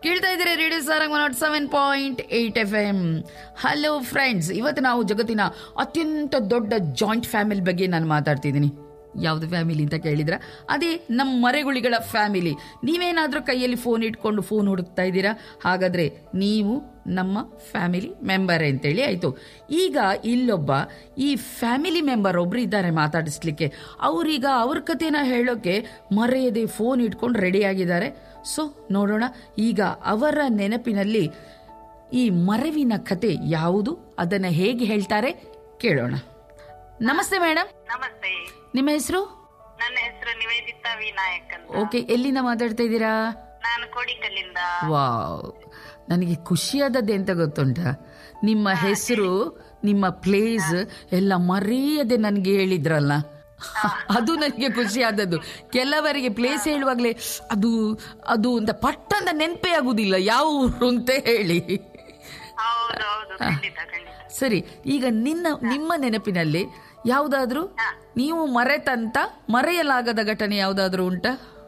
ಕೇಳ್ತಾ ಇದ್ದೀರಿ radio Sarang nought seven point eight F M hello friends ಇವತ್ತು ನಾವು ಜಗತ್ತಿನ ಅತ್ಯಂತ ದೊಡ್ಡ ಜಾಯಿಂಟ್ ಫ್ಯಾಮಿಲಿ ಬಗ್ಗೆ ನಾನು ಮಾತಾಡ್ತಿದ್ದೀನಿ ಯಾವುದು ಫ್ಯಾಮಿಲಿ ಅಂತ ಕೇಳಿದ್ರ ಅದೇ ನಮ್ಮ ಮರೆಗುಳಿಗಳ ಫ್ಯಾಮಿಲಿ ನೀವೇನಾದರೂ ಕೈಯಲ್ಲಿ ಫೋನ್ ಇಟ್ಕೊಂಡು ಫೋನ್ ಹುಡುಕ್ತಾ ಇದ್ದೀರಾ ಹಾಗಾದರೆ ನೀವು ನಮ್ಮ ಫ್ಯಾಮಿಲಿ ಮೆಂಬರ್ ಅಂತೇಳಿ ಆಯಿತು ಈಗ ಇಲ್ಲೊಬ್ಬ ಈ ಫ್ಯಾಮಿಲಿ ಮೆಂಬರ್ ಒಬ್ರು ಇದ್ದಾರೆ ಮಾತಾಡಿಸ್ಲಿಕ್ಕೆ ಅವರೀಗ ಅವ್ರ ಕಥೆನ ಹೇಳೋಕೆ ಮರೆಯದೆ ಫೋನ್ ಇಟ್ಕೊಂಡು ರೆಡಿಯಾಗಿದ್ದಾರೆ ಸೊ ನೋಡೋಣ ಈಗ ಅವರ ನೆನಪಿನಲ್ಲಿ ಈ ಮರವಿನ ಕತೆ ಯಾವುದು ಅದನ್ನು ಹೇಗೆ ಹೇಳ್ತಾರೆ ಕೇಳೋಣ ನಮಸ್ತೆ ಮೇಡಮ್ ನಮಸ್ತೆ ನಿಮ್ಮ ಹೆಸರು ನನ್ನ ಹೆಸರು ನಿವೇದಿತಾ ವಿನಾಯಕ್ ಅಂತ ಓಕೆ ಎಲ್ಲಿಂದ ಮಾತಾಡ್ತಾ ಇದ್ದೀರಾ ನಾನು ಕೋಡಿಕಲ್ಲಿಂದ ವಾವ್ ನನಗೆ ಖುಷಿಯಾದದ್ದು ಎಂತ ಗೊತ್ತುಂಟ ನಿಮ್ಮ ಹೆಸರು ನಿಮ್ಮ ಪ್ಲೇಸ್ ಎಲ್ಲ ಮರೆಯದೆ ನನಗೆ ಹೇಳಿದ್ರಲ್ಲ ಅದು ನನಗೆ ಖುಷಿಯಾದದ್ದು ಕೆಲವರಿಗೆ ಪ್ಲೇಸ್ ಹೇಳುವಾಗಲೇ ಅದು ಅದು ಅಂತ ಪಟ್ಟಂತ ನೆನಪೇ ಆಗುದಿಲ್ಲ ಯಾವ ಊರು ಅಂತ ಹೇಳಿ ಹೌದು ಹೌದು ಖಂಡಿತ ಖಂಡಿತ ಸರಿ ಈಗ ನಿನ್ನ ನಿಮ್ಮ ನೆನಪಿನಲ್ಲಿ ಯಾವುದಾದ್ರೂ ನೀವು ಮರೆತಂತ ಮರೆಯಲಾಗದ ಘಟನೆ ಯಾವುದಾದ್ರೂ ಉಂಟಾ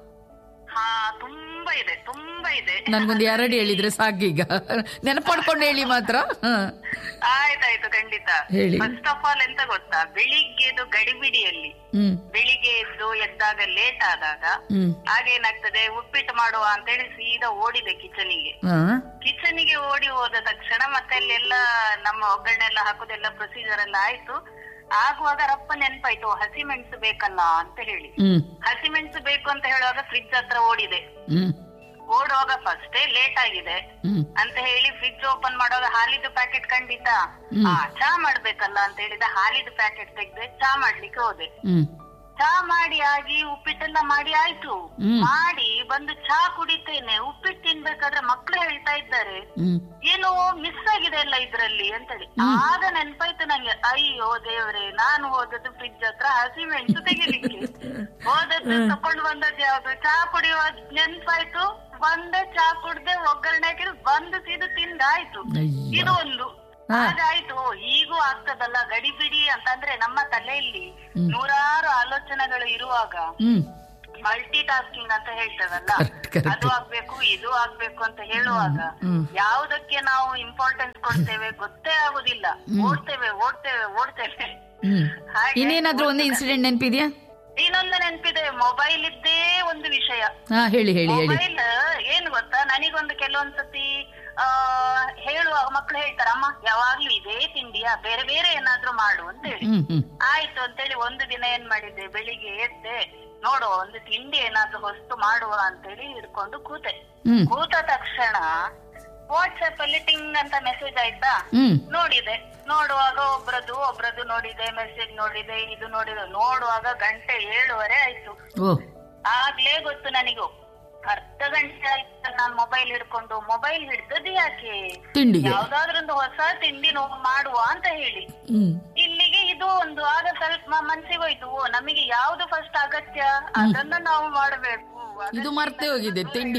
ಹಾ ತುಂಬಾ ಇದೆ ತುಂಬಾ ಇದೆ ನನ್ಗೊಂದು ಎರಡು ಹೇಳಿದ್ರೆ ಸಾಕೀಗ ನೆನಪಡ್ಕೊಂಡು ಹೇಳಿ ಮಾತ್ರ ಹ. ಆಯ್ತಾಯ್ತು ಖಂಡಿತ ಹೇಳಿ. ಫಸ್ಟ್ ಆಫ್ ಆಲ್ ಎಂತ ಗೊತ್ತಾ ಬೆಳಿಗ್ಗೆದು ಗಡಿಬಿಡಿಯಲ್ಲಿ ಹ್ಮ್ ಬೆಳಿಗ್ಗೆ ಎದ್ದು ಎದ್ದಾಗ ಲೇಟ್ ಆದಾಗ ಹ್ಮ್ ಆಗೇನಾಗ್ತದೆ ಉಪ್ಪಿಟ್ಟು ಮಾಡುವ ಅಂತೇಳಿ ಸೀದಾ ಓಡಿದೆ ಕಿಚನಿಗೆ ಹಾ ಕಿಚನಿಗೆ ಓಡಿ ಹೋದ ತಕ್ಷಣ ಮತ್ತೆ ಅಲ್ಲೆಲ್ಲ ನಮ್ಮ ಒಗ್ಗರಣೆ ಎಲ್ಲ ಹಾಕೋದೆಲ್ಲ ಪ್ರೊಸೀಜರ್ ಎಲ್ಲ ಆಯ್ತು ಆಗುವಾಗ ರಪ್ಪ ನೆನ್ಪಾಯ್ತು ಹಸಿಮೆಣಸು ಬೇಕಲ್ಲ ಅಂತ ಹೇಳಿ ಹ್ಮ್ ಹಸಿಮೆಣಸು ಬೇಕು ಅಂತ ಹೇಳುವಾಗ ಫ್ರಿಡ್ಜ್ ಹತ್ರ ಓಡಿದೆ ಹ್ಮ್ ಓಡುವಾಗ ಫಸ್ಟೇ ಲೇಟ್ ಆಗಿದೆ ಹ್ಮ್ ಅಂತ ಹೇಳಿ ಫ್ರಿಡ್ಜ್ ಓಪನ್ ಮಾಡುವಾಗ ಹಾಲಿದ್ದು ಪ್ಯಾಕೆಟ್ ಖಂಡಿತ ಆ ಚಾ ಮಾಡ್ಬೇಕಲ್ಲ ಅಂತ ಹೇಳಿದ ಹಾಲಿದ್ದು ಪ್ಯಾಕೆಟ್ ತೆಗ್ದೆ ಚಾ ಮಾಡ್ಲಿಕ್ಕೆ ಹೋದೆ ಹ್ಮ್ ಚಾ ಮಾಡಿ ಆಗಿ ಉಪ್ಪಿಟ್ಟೆಲ್ಲ ಮಾಡಿ ಆಯ್ತು ಹ್ಮ್. ಮಾಡಿ ಬಂದು ಚಾ ಕುಡಿತೇನೆ ಉಪ್ಪಿಟ್ಟು ತಿನ್ಬೇಕಾದ್ರೆ ಮಕ್ಳು ಹೇಳ್ತಾ ಇದ್ದಾರೆ ಹ್ಮ್ ಏನೋ ಮಿಸ್ ಆಗಿದೆ ಅಲ್ಲ ಇದ್ರಲ್ಲಿ ಅಂತೇಳಿ ಆಗ ನೆನ್ಪಾಯ್ತು ನಂಗೆ ಅಯ್ಯೋ ದೇವ್ರೆ ನಾನು ಹೋದದ್ದು ಫ್ರಿಡ್ಜ್ ಹತ್ರ ಹಸಿ ಮೆಣಸು ತೆಗಿಲಿಕ್ಕೆ ಹೋದದ್ದು ತಕೊಂಡು ಬಂದದ್ದು ಯಾವ್ದು ಚಾ ಕುಡಿಯುವಾಗ ನೆನ್ಪಾಯ್ತು ಬಂದೆ ಚಾ ಕುಡ್ದೆ ಒಗ್ಗರಣೆ ಹಾಕಿದ್ರೆ ಬಂದು ಸೀದು ತಿಂದಾಯ್ತು ಅಯ್ಯೋ. ಇದು ಒಂದು ಹಾಗಾಯ್ತು ಈಗೂ ಆಗ್ತದಲ್ಲ ಗಡಿಬಿಡಿ ಅಂತಂದ್ರೆ ನಮ್ಮ ತಲೆಯಲ್ಲಿ ನೂರಾರು ಆಲೋಚನೆಗಳು ಇರುವಾಗ ಹ್ಮ್ ಮಲ್ಟಿ ಟಾಸ್ಕಿಂಗ್ ಅಂತ ಹೇಳ್ತೇವಲ್ಲ Correct, correct. ಅದು ಆಗ್ಬೇಕು ಇದು ಆಗ್ಬೇಕು ಅಂತ ಹೇಳುವಾಗ ಹ್ಮ್. ಯಾವುದಕ್ಕೆ ನಾವು ಇಂಪಾರ್ಟೆನ್ಸ್ ಕೊಡ್ತೇವೆ ಗೊತ್ತೇ ಆಗುದಿಲ್ಲ ಓಡ್ತೇವೆ ಓಡ್ತೇವೆ ಓಡ್ತೇವೆ ಹ್ಮ್ ಹಾಗೆ ಇನ್ನೇನಾದ್ರೂ ಒಂದು ಇನ್ಸಿಡೆಂಟ್ ನೆನಪಿದ್ಯಾ ಇನ್ನೊಂದು ನೆನ್ಪಿದೆ ಮೊಬೈಲ್ ಇದ್ದೇ ಒಂದು ವಿಷಯ ಹಾ ಹೇಳಿ ಹೇಳಿ ಹೇಳಿ ಮೊಬೈಲ್ ಏನ್ ಗೊತ್ತಾ ನನಗೊಂದು ಕೆಲವೊಂದ್ಸತಿ ಆ ಹೇಳುವಾಗ ಮಕ್ಳು ಹೇಳ್ತಾರ ಅಮ್ಮ ಯಾವಾಗ್ಲೂ ಇದೇ ತಿಂಡಿಯಾ ಬೇರೆ ಬೇರೆ ಏನಾದ್ರೂ ಮಾಡು ಅಂತ ಹೇಳಿ ಹ್ಮ್ ಹ್ಮ್ ಆಯ್ತು ಅಂತೇಳಿ ಒಂದು ದಿನ ಏನ್ ಮಾಡಿದ್ದೆ ಬೆಳಿಗ್ಗೆ ಎದ್ದೆ ನೋಡುವ ಒಂದು ತಿಂಡಿ ಏನಾದ್ರೂ ಹೊಸ್ತು ಮಾಡುವ ಅಂತೇಳಿ ಹಿಡ್ಕೊಂಡು ಕೂತೆ ಹ್ಮ್ ಕೂತ ತಕ್ಷಣ ವಾಟ್ಸ್ಆಪ್ ಅಲ್ಲಿ ಟಿಂಗ್ ಅಂತ ಮೆಸೇಜ್ ಆಯ್ತಾ ಹ್ಮ್ ನೋಡಿದೆ ನೋಡುವಾಗ ಒಬ್ರದ್ದು ಒಬ್ರದ್ದು ನೋಡಿದೆ ಮೆಸೇಜ್ ನೋಡಿದೆ ಇದು ನೋಡಿದೆ ನೋಡುವಾಗ ಗಂಟೆ ಏಳುವರೆ ಆಯ್ತು ಓ ಆಗ್ಲೇ ಗೊತ್ತು ನನಗೂ ಅರ್ಧ ಗಂಟೆ ಆಯ್ತು ನಾನ್ ಮೊಬೈಲ್ ಹಿಡ್ಕೊಂಡು ಮೊಬೈಲ್ ಹಿಡ್ದದ್ದು ಯಾಕೆ ತಿಂಡಿಗೆ ಯಾವ್ದಾದ್ರೂ ಒಂದು ಹೊಸ ತಿಂಡಿ ನಾವು ಮಾಡುವ ಅಂತ ಹೇಳಿ ಹ್ಮ್ ಇಲ್ಲಿಗೆ ಇದು ಒಂದು ಆಗ ಸ್ವಲ್ಪ ಮನ್ಸಿಗೆ ಹೋಯ್ತು ಓ ನಮಗೆ ಯಾವ್ದು ಫಸ್ಟ್ ಅಗತ್ಯ ಅದನ್ನ ನಾವು ಮಾಡಬೇಕು ಇದು ಮರ್ತೆ ಹೋಗಿದೆ ತಿಂಡಿ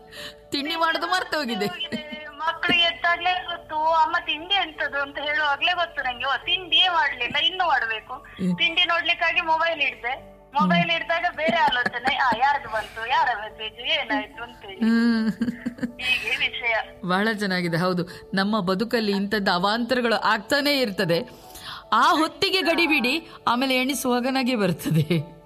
ತಿಂಡಿ ಮಾಡೋದು ಮರ್ತೆ ಹೋಗಿದೆ ಮಕ್ಕಳು ಎತ್ತಾಗ್ಲೇ ಗೊತ್ತು ಅಮ್ಮ ತಿಂಡಿ ಎಂತದು ಅಂತ ಹೇಳುವಾಗ್ಲೇ ಗೊತ್ತು ನಂಗೆ ಓ ತಿಂಡಿಯೇ ಮಾಡ್ಲಿಲ್ಲ ಇನ್ನು ಮಾಡ್ಬೇಕು ತಿಂಡಿ ನೋಡ್ಲಿಕ್ಕಾಗಿ ಮೊಬೈಲ್ ಹಿಡ್ದೆ ಮೊಬೈಲ್ ಹಿಡ್ದಾಗ ಬೇರೆ ಆಲೋಚನೆ ಆ ಯಾರ್ದು ಬಂತು ಯಾರ ಮೆಸೇಜ್ ಏನಾಯ್ತು ಅಂತೇಳಿ ಹ್ಮ್ ಹೀಗೆ ವಿಷಯ ಬಹಳ ಚೆನ್ನಾಗಿದೆ ಹೌದು ನಮ್ಮ ಬದುಕಲ್ಲಿ ಇಂಥದ್ದು ಅವಾಂತರಗಳು ಆಗ್ತಾನೇ ಇರ್ತದೆ ಆ ಹೊತ್ತಿಗೆ ಗಡಿಬಿಡಿ ಆಮೇಲೆ ಎಣಿಸುವಾಗ ನಗೆ ಬರ್ತದೆ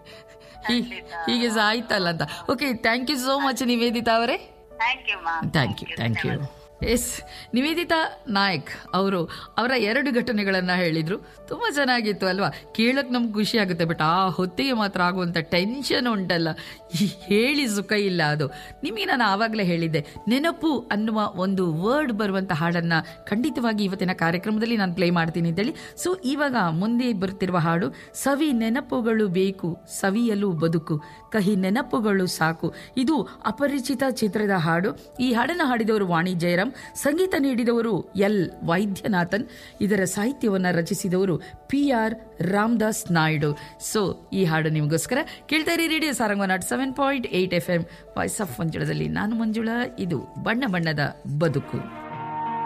ಹೀ- ಹೀಗೆ ಸಹ ಆಯ್ತಲ್ಲ ಅಂತ okay thank you so much Niveditha ಅವರೇ ಥ್ಯಾಂಕ್ ಯು ಮಾ thank you thank you yes Niveditha Nayak ಅವರು ಅವರ ಎರಡು ಘಟನೆಗಳನ್ನು ಹೇಳಿದರು ತುಂಬ ಚೆನ್ನಾಗಿತ್ತು ಅಲ್ವಾ ಕೇಳೋಕೆ ನಮ್ಗೆ ಖುಷಿ ಆಗುತ್ತೆ ಬಟ್ ಆ ಹೊತ್ತಿಗೆ ಮಾತ್ರ ಆಗುವಂಥ ಟೆನ್ಷನ್ ಉಂಟಲ್ಲ ಈ ಹೇಳಿ ಸುಖ ಇಲ್ಲ ಅದು ನಿಮಗೆ ನಾನು ಆವಾಗಲೇ ಹೇಳಿದ್ದೆ ನೆನಪು ಅನ್ನುವ ಒಂದು ವರ್ಡ್ ಬರುವಂಥ ಹಾಡನ್ನು ಖಂಡಿತವಾಗಿ ಇವತ್ತಿನ ಕಾರ್ಯಕ್ರಮದಲ್ಲಿ ನಾನು ಪ್ಲೇ ಮಾಡ್ತೀನಿ ಅಂತೇಳಿ ಸೊ ಇವಾಗ ಮುಂದೆ ಬರುತ್ತಿರುವ ಹಾಡು ಸವಿ ನೆನಪುಗಳು ಬೇಕು ಸವಿಯಲು ಬದುಕು ಕಹಿ ನೆನಪುಗಳು ಸಾಕು ಇದು ಅಪರಿಚಿತ ಚಿತ್ರದ ಹಾಡು ಈ ಹಾಡನ್ನು ಹಾಡಿದವರು ವಾಣಿ ಜಯರಾಮ್ ಸಂಗೀತ ನೀಡಿದವರು ಎಲ್ ವೈದ್ಯನಾಥನ್ ಇದರ ಸಾಹಿತ್ಯವನ್ನು ರಚಿಸಿದವರು P R Ramdas Naidu so ಈ ಹಾಡು ನಿಮಗೋಸ್ಕರ ಕೇಳ್ತಾ ಇರಿ radio Saranga nought seven point eight F M voice of ಮಂಜುಳದಲ್ಲಿ ನಾನು ಮಂಜುಳಾ ಇದು ಬಣ್ಣ ಬಣ್ಣದ ಬದುಕು